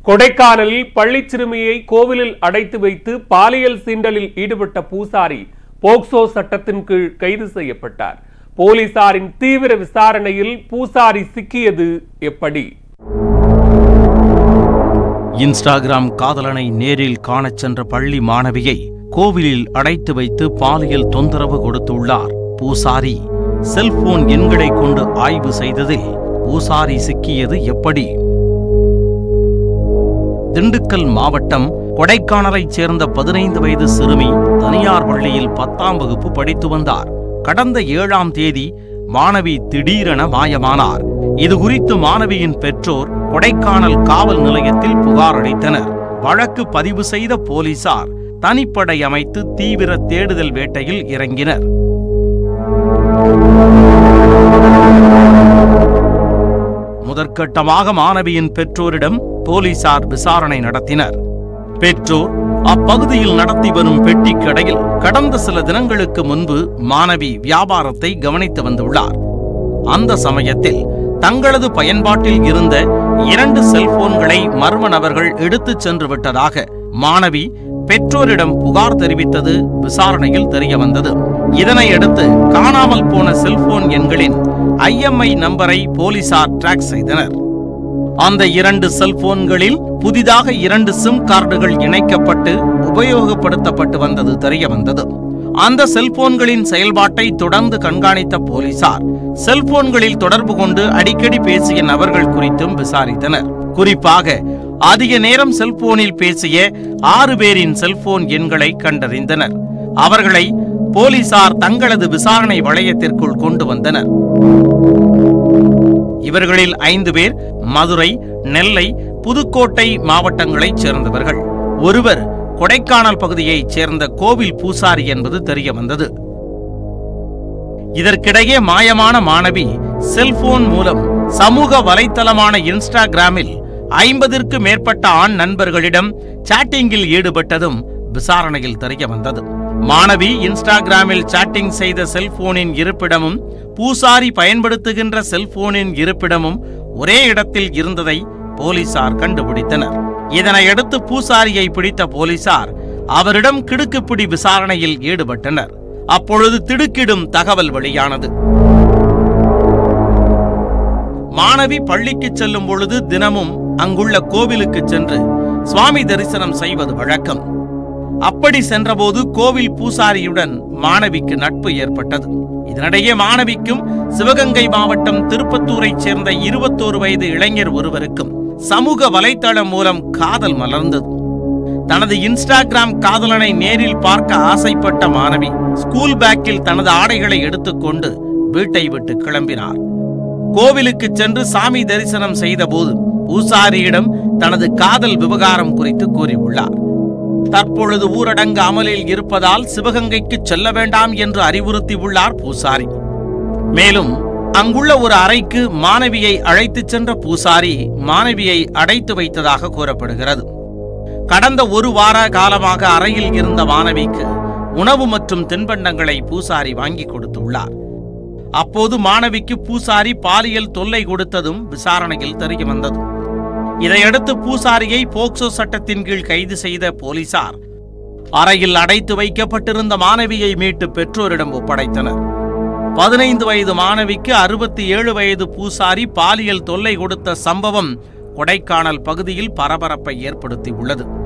கொடைக்கானலில் பள்ளி சிறுமியை கோவிலில் அடைத்து வைத்து பாலியல் சீண்டலில் ஈடுபட்ட பூசாரி போக்சோ சட்டத்தின் கீழ் கைது செய்யப்பட்டார் போலீசாரின் தீவிர விசாரணையில் பூசாரி சிக்கியது எப்படி இன்ஸ்டாகிராம் காதலனை நேரில் காணச் சென்ற பள்ளி மாணவியை கோவிலில் அடைத்து வைத்து பாலியல் தொந்தரவு கொடுத்துள்ளார் பூசாரி செல்போன் எண்களை கொண்டு ஆய்வு செய்ததில் பூசாரி சிக்கியது எப்படி திண்டுக்கல் மாவட்டம் கொடைக்கானலைச் சேர்ந்த பதினைந்து வயது சிறுமி தனியார் பள்ளியில் பத்தாம் வகுப்பு படித்து வந்தார் கடந்த ஏழாம் தேதி மாணவி திடீரென மாயமானார் இது குறித்து மாணவியின் பெற்றோர் கொடைக்கானல் காவல் நிலையத்தில் புகார் அளித்தனர் வழக்கு பதிவு செய்த போலீசார் தனிப்படை அமைத்து தீவிர தேடுதல் வேட்டையில் இறங்கினர் முதற்கட்டமாக மாணவியின் பெற்றோரிடம் போலீசார் விசாரணை நடத்தினர் பெற்றோர் அப்பகுதியில் நடத்தி வரும் பெட்டி கடையில் கடந்த சில தினங்களுக்கு முன்பு மாணவி வியாபாரத்தை கவனித்து வந்துள்ளார் அந்த சமயத்தில் தங்களது பயன்பாட்டில் இருந்த இரண்டு செல்போன்களை மர்ம நபர்கள் எடுத்துச் சென்று விட்டதாக மாணவி பெற்றோரிடம் புகார் தெரிவித்தது விசாரணையில் தெரியவந்தது இதனையடுத்து காணாமல் போன செல்போன் எண்களின் ஐஎம்ஐ நம்பரை போலீசார் டிராக் செய்தனர் அந்த இரண்டு செல்போன்களில் புதிதாக இரண்டு சிம் கார்டுகள் இணைக்கப்பட்டு உபயோகப்படுத்தப்பட்டு வந்தது தெரிய வந்தது அந்த செல்போன்களின் செயல்பாட்டை தொடர்ந்து கண்காணித்த போலீசார் செல்போன்களில் தொடர்பு கொண்டு அடிக்கடி பேசிய நபர்கள் குறித்தும் விசாரித்தனர் குறிப்பாக அதிக நேரம் செல்போனில் பேசிய ஆறு பேரின் செல்போன் எண்களை கண்டறிந்தனர் அவர்களை போலீசார் தங்களது விசாரணை வளையத்திற்குள் கொண்டு வந்தனர் இவர்களில் ஐந்து பேர் மதுரை நெல்லை புதுக்கோட்டை மாவட்டங்களைச் சேர்ந்தவர்கள் ஒருவர் கொடைக்கானல் பகுதியைச் சேர்ந்த கோவில் பூசாரி என்பது தெரிய வந்தது இதற்கிடையே மாயமான மாணவி செல்போன் மூலம் சமூக வலைத்தளமான இன்ஸ்டாகிராமில் ஐம்பதிற்கு மேற்பட்ட ஆண் நண்பர்களிடம் சாட்டிங்கில் ஈடுபட்டதும் விசாரணையில் தெரிய வந்தது மாணவி இன்ஸ்டாகிராமில் சாட்டிங் செய்த செல்போனின் இருப்பிடமும் பூசாரி பயன்படுத்துகின்ற செல்போனின் இருப்பிடமும் ஒரே இடத்தில் இருந்ததை போலீசார் கண்டுபிடித்தனர் இதனையடுத்து பூசாரியை பிடித்த போலீசார் அவரிடம் கிடுக்குப்பிடி விசாரணையில் ஈடுபட்டனர் அப்பொழுது திடுக்கிடும் தகவல் வெளியானது மாணவி பள்ளிக்கு செல்லும் பொழுது தினமும் அங்குள்ள கோவிலுக்கு சென்று சுவாமி தரிசனம் செய்வது வழக்கம் அப்படி சென்றபோது கோவில் பூசாரியுடன் மாணவிக்கு நட்பு ஏற்பட்டது இதனிடையே மாணவிக்கும் சிவகங்கை மாவட்டம் திருப்பத்தூரைச் சேர்ந்த இருபத்தோரு வயது இளைஞர் ஒருவருக்கும் சமூக வலைத்தளம் மூலம் காதல் மலர்ந்தது தனது இன்ஸ்டாகிராம் காதலனை நேரில் பார்க்க ஆசைப்பட்ட மாணவி ஸ்கூல் பேக்கில் தனது ஆடைகளை எடுத்துக்கொண்டு வீட்டை விட்டு கிளம்பினார் கோவிலுக்கு சென்று சாமி தரிசனம் செய்தபோது பூசாரியிடம் தனது காதல் விவகாரம் குறித்து கூறியுள்ளார் தற்பொழுது ஊரடங்கு அமலில் இருப்பதால் சிவகங்கைக்கு செல்ல வேண்டாம் என்று அறிவுறுத்தியுள்ளார் பூசாரி மேலும் அங்குள்ள ஒரு அறைக்கு மாணவியை அழைத்துச் சென்ற பூசாரி மாணவியை அடைத்து வைத்ததாக கூறப்படுகிறது கடந்த ஒரு வார காலமாக அறையில் இருந்த மாணவிக்கு உணவு மற்றும் தின்பண்டங்களை பூசாரி வாங்கி கொடுத்துள்ளார் அப்போது மாணவிக்கு பூசாரி பாலியல் தொல்லை கொடுத்ததும் விசாரணையில் தெரிய வந்தது இதையடுத்து பூசாரியை போக்சோ சட்டத்தின் கீழ் கைது செய்த போலீசார் அறையில் அடைத்து வைக்கப்பட்டிருந்த மாணவியை மீட்டு பெற்றோரிடம் ஒப்படைத்தனர் பதினைந்து வயது மாணவிக்கு அறுபத்தி ஏழு வயது பூசாரி பாலியல் தொல்லை கொடுத்த சம்பவம் கொடைக்கானல் பகுதியில் பரபரப்பை ஏற்படுத்தியுள்ளது